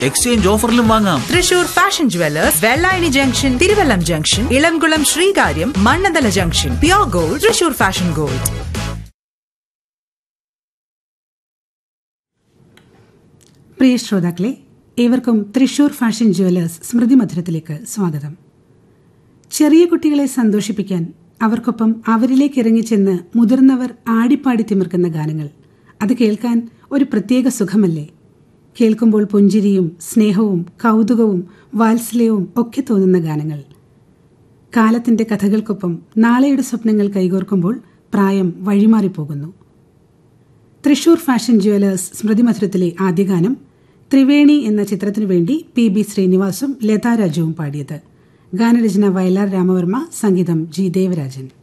exchange ഓഫറിലും വാങ്ങാം Thrissur fashion jewellers Vellayani junction Thiruvallam junction Ilamkulam Sreekaryam Mannanthala junction pure gold Thrissur fashion gold പ്രിയ ശ്രോതാക്കളെ ഏവർക്കും തൃശൂർ ഫാഷൻ ജുവലേഴ്സ് സ്മൃതി മധുരത്തിലേക്ക് സ്വാഗതം ചെറിയ കുട്ടികളെ സന്തോഷിപ്പിക്കാൻ അവർക്കൊപ്പം അവരിലേക്ക് ഇറങ്ങിച്ചെന്ന് മുതിർന്നവർ ആടിപ്പാടി തിമിർക്കുന്ന ഗാനങ്ങൾ അത് കേൾക്കാൻ ഒരു പ്രത്യേക സുഖമല്ലേ കേൾക്കുമ്പോൾ പുഞ്ചിരിയും സ്നേഹവും കൗതുകവും വാത്സല്യവും ഒക്കെ തോന്നുന്ന ഗാനങ്ങൾ കാലത്തിന്റെ കഥകൾക്കൊപ്പം നാളെയുടെ സ്വപ്നങ്ങൾ കൈകോർക്കുമ്പോൾ പ്രായം വഴിമാറിപ്പോകുന്നു തൃശൂർ ഫാഷൻ ജുവലേഴ്സ് സ്മൃതി മധുരത്തിലെ ആദ്യ ഗാനം ത്രിവേണി എന്ന ചിത്രത്തിനു വേണ്ടി പി ബി ശ്രീനിവാസും ലതാരാജുവും പാടിയത് ഗാനരചന വയലാർ രാമവർമ്മ സംഗീതം ജി ദേവരാജൻ